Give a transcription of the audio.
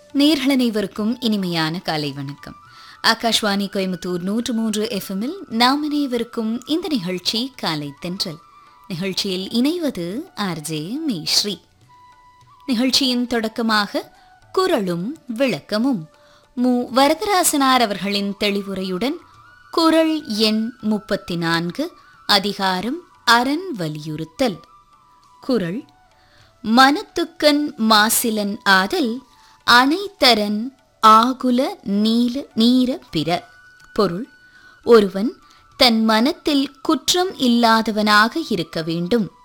நேர்கள் அனைவருக்கும் இனிமையான காலை வணக்கம் ஆகாஷ்வாணி கோயம்புத்தூர் நூற்று மூன்று எஃப்எம்மில் நாம் அனைவருக்கும் இந்த நிகழ்ச்சி காலை தென்றல் நிகழ்ச்சியில் இணைவது ஆர்ஜே மேஸ்ரீ நிகழ்ச்சியின் தொடக்கமாக குரலும் விளக்கமும் மு வரதராசனார் அவர்களின் தெளிவுரையுடன் குரல் எண் முப்பத்தி நான்கு அதிகாரம் அரண் வலியுறுத்தல் குரல் மனத்துக்கண் மாசிலன் ஆதல் அனைத்தரன் ஆகுல நீல நீர பிற பொருள் ஒருவன் தன் மனத்தில் குற்றம் இல்லாதவனாக இருக்க வேண்டும்